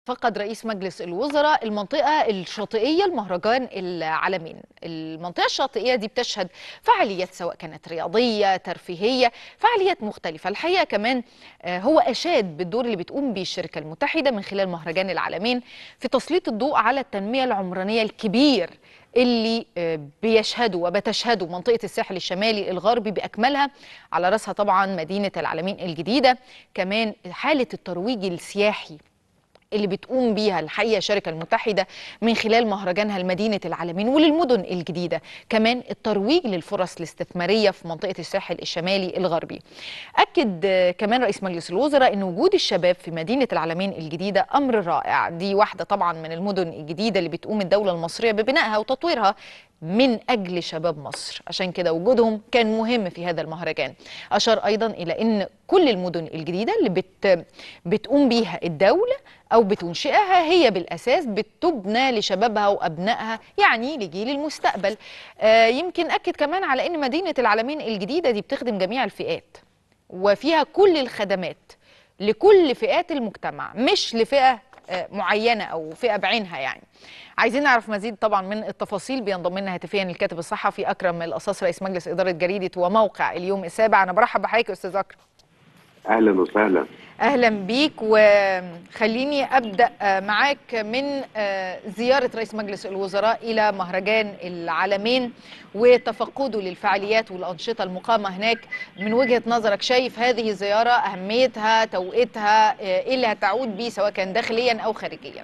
فقد رئيس مجلس الوزراء المنطقة الشاطئية المهرجان العالمين المنطقة الشاطئية دي بتشهد فعاليات سواء كانت رياضية ترفيهية فعاليات مختلفة الحقيقة كمان هو أشاد بالدور اللي بتقوم به الشركة المتحدة من خلال مهرجان العالمين في تسليط الضوء على التنمية العمرانية الكبير اللي بيشهده وبتشهده منطقة الساحل الشمالي الغربي بأكملها على رأسها طبعا مدينة العالمين الجديدة كمان حالة الترويج السياحي اللي بتقوم بيها الحقيقه الشركه المتحده من خلال مهرجانها لمدينه العالمين وللمدن الجديده كمان الترويج للفرص الاستثماريه في منطقه الساحل الشمالي الغربي اكد كمان رئيس مجلس الوزراء ان وجود الشباب في مدينه العالمين الجديده امر رائع دي واحده طبعا من المدن الجديده اللي بتقوم الدوله المصريه ببنائها وتطويرها من أجل شباب مصر عشان كده وجودهم كان مهم في هذا المهرجان أشار أيضا إلى أن كل المدن الجديدة اللي بت بتقوم بيها الدولة أو بتنشئها هي بالأساس بتبنى لشبابها وأبنائها يعني لجيل المستقبل آه يمكن أكد كمان على أن مدينة العالمين الجديدة دي بتخدم جميع الفئات وفيها كل الخدمات لكل فئات المجتمع مش لفئة معينه او فئه بعينها يعني عايزين نعرف مزيد طبعا من التفاصيل بينضم لنا هاتفيا الكاتب الصحفي اكرم القصاص رئيس مجلس اداره جريده وموقع اليوم السابع انا برحب بحضرتك يا استاذ اكرم اهلا وسهلا اهلا بيك وخليني ابدا معاك من زياره رئيس مجلس الوزراء الى مهرجان العالمين وتفقده للفعاليات والانشطه المقامه هناك من وجهه نظرك شايف هذه الزياره اهميتها توقيتها ايه اللي هتعود بيه سواء كان داخليا او خارجيا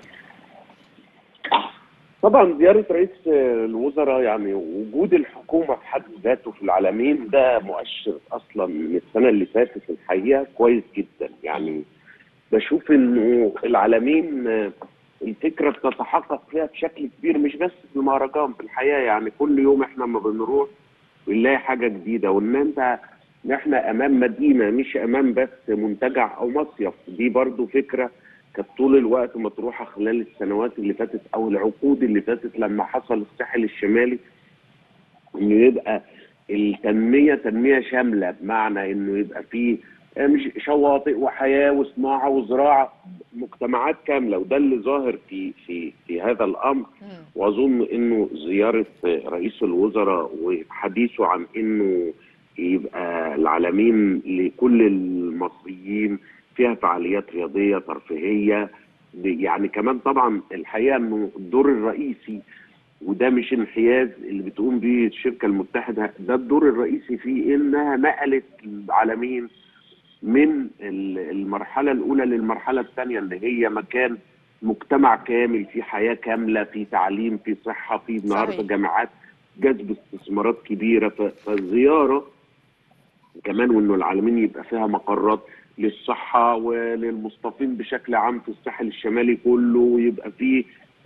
طبعا زياره رئيس الوزراء يعني وجود الحكومه في حد ذاته في العالمين ده مؤشر اصلا من السنه اللي فاتت الحقيقه كويس جدا يعني بشوف انه العالمين الفكره بتتحقق فيها بشكل كبير مش بس في المهرجان في الحقيقه يعني كل يوم احنا لما بنروح بنلاقي حاجه جديده وان انت احنا امام مدينه مش امام بس منتجع او مصيف دي برضو فكره كانت طول الوقت مطروحه خلال السنوات اللي فاتت او العقود اللي فاتت لما حصل الساحل الشمالي انه يبقى التنميه تنميه شامله بمعنى انه يبقى فيه مش شواطئ وحياه وصناعه وزراعه مجتمعات كامله وده اللي ظاهر في في في هذا الامر واظن انه زياره رئيس الوزراء وحديثه عن انه يبقى العالمين لكل المصريين فيها فعاليات رياضيه ترفيهيه يعني كمان طبعا الحقيقه انه الدور الرئيسي وده مش انحياز اللي بتقوم به الشركه المتحده ده الدور الرئيسي فيه انها نقلت العالمين من المرحله الاولى للمرحله الثانيه اللي هي مكان مجتمع كامل في حياه كامله في تعليم في صحه في النهارده جامعات جذب استثمارات كبيره فالزياره كمان وانه العالمين يبقى فيها مقرات للصحة وللمصطفين بشكل عام في الساحل الشمالي كله ويبقى فيه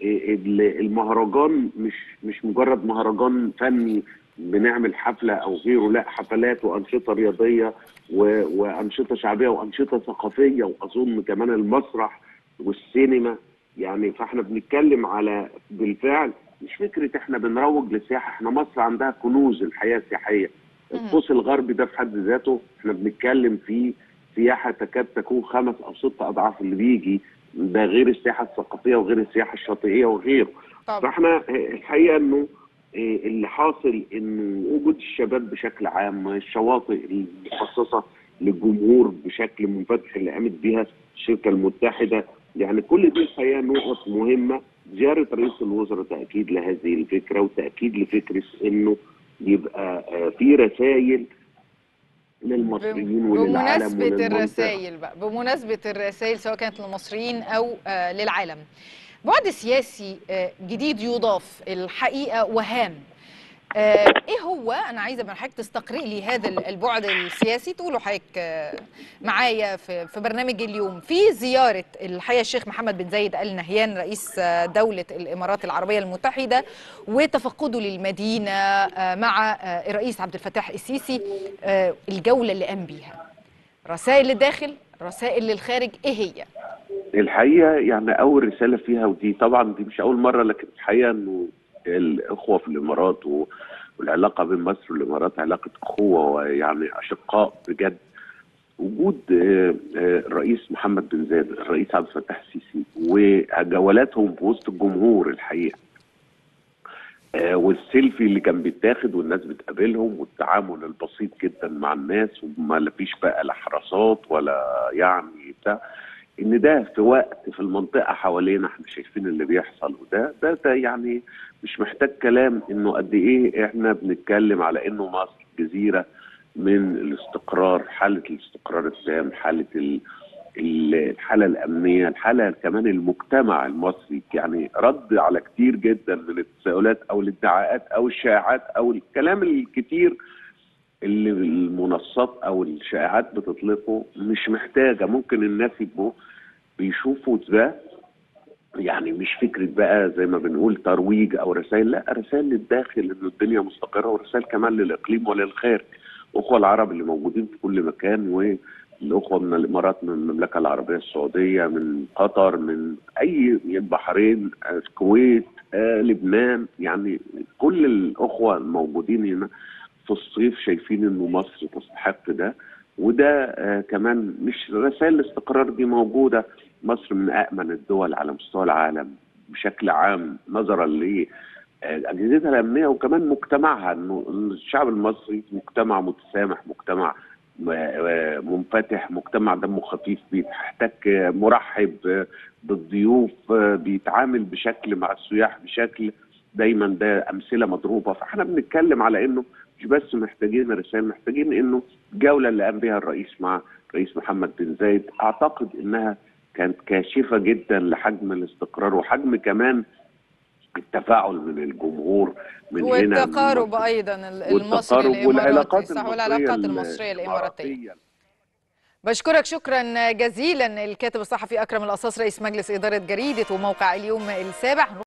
المهرجان مش مش مجرد مهرجان فني بنعمل حفلة أو غيره لا حفلات وأنشطة رياضية وأنشطة شعبية وأنشطة ثقافية وأظن كمان المسرح والسينما يعني فاحنا بنتكلم على بالفعل مش فكرة احنا بنروج للسياحة احنا مصر عندها كنوز الحياة السياحية القوس الغربي ده في حد ذاته احنا بنتكلم فيه سياحه تكاد تكون خمس او ست اضعاف اللي بيجي ده غير السياحه الثقافيه وغير السياحه الشاطئيه وغيره طبعا. فاحنا الحقيقه انه اللي حاصل انه وجود الشباب بشكل عام الشواطئ المخصصه للجمهور بشكل منفتح اللي قامت بها الشركه المتحده يعني كل دي الحقيقه نقط مهمه زياره رئيس الوزراء تاكيد لهذه الفكره وتاكيد لفكره انه يبقى في رسائل للمصريين وللعالم بمناسبة الرسائل بقى بمناسبة الرسائل سواء كانت للمصريين أو آه للعالم بعد سياسي آه جديد يضاف الحقيقة وهام آه ايه هو انا عايزه من حضرتك تستقرئ لي هذا البعد السياسي تقولوا حضرتك آه معايا في, في برنامج اليوم في زياره الحقيقه الشيخ محمد بن زايد ال نهيان رئيس آه دوله الامارات العربيه المتحده وتفقده للمدينه آه مع آه الرئيس عبد الفتاح السيسي آه الجوله اللي قام بيها رسائل للداخل رسائل للخارج ايه هي؟ الحقيقه يعني اول رساله فيها ودي طبعا دي مش اول مره لكن الحقيقه انه الاخوه في الامارات والعلاقه بين مصر والامارات علاقه اخوه ويعني اشقاء بجد وجود آه، آه، الرئيس محمد بن زايد الرئيس عبد الفتاح السيسي وجولاتهم في وسط الجمهور الحقيقه آه، والسيلفي اللي كان بيتاخد والناس بتقابلهم والتعامل البسيط جدا مع الناس وما فيش بقى لا حراسات ولا يعني بتاع ان ده في وقت في المنطقه حوالينا احنا شايفين اللي بيحصل وده ده ده يعني مش محتاج كلام انه قد ايه احنا بنتكلم على انه مصر جزيره من الاستقرار حاله الاستقرار التام حاله ال ال- الحاله الامنيه الحاله كمان المجتمع المصري يعني رد على كتير جدا من التساؤلات او الادعاءات او الشائعات او الكلام الكتير اللي المنصات او الشائعات بتطلقه مش محتاجه ممكن الناس يبقوا بيشوفوا ده يعني مش فكره بقى زي ما بنقول ترويج او رسائل لا رسائل للداخل انه الدنيا مستقره ورسائل كمان للاقليم وللخارج الاخوه العرب اللي موجودين في كل مكان والاخوه من الامارات من المملكه العربيه السعوديه من قطر من اي البحرين آه، الكويت آه، لبنان يعني كل الاخوه الموجودين هنا في الصيف شايفين انه مصر تستحق ده وده آه كمان مش رسائل الاستقرار دي موجوده مصر من امن الدول على مستوى العالم بشكل عام نظرا ل آه، اجهزتها الامنيه وكمان مجتمعها انه إن الشعب المصري مجتمع متسامح مجتمع م- آه، منفتح مجتمع دمه خفيف بيحتك آه، مرحب آه، بالضيوف آه، بيتعامل بشكل مع السياح بشكل دايما ده امثله مضروبه فاحنا بنتكلم على انه مش بس محتاجين رسائل محتاجين انه الجوله اللي قام بها الرئيس مع الرئيس محمد بن زايد اعتقد انها كانت كاشفه جدا لحجم الاستقرار وحجم كمان التفاعل من الجمهور من هنا من والتقارب مصر. ايضا ال- المصري والتقارب الاماراتي والعلاقات صح المصرية والعلاقات ال- المصريه الاماراتيه الإماراتية. بشكرك شكرا جزيلا الكاتب الصحفي اكرم القصاص رئيس مجلس اداره جريده وموقع اليوم السابع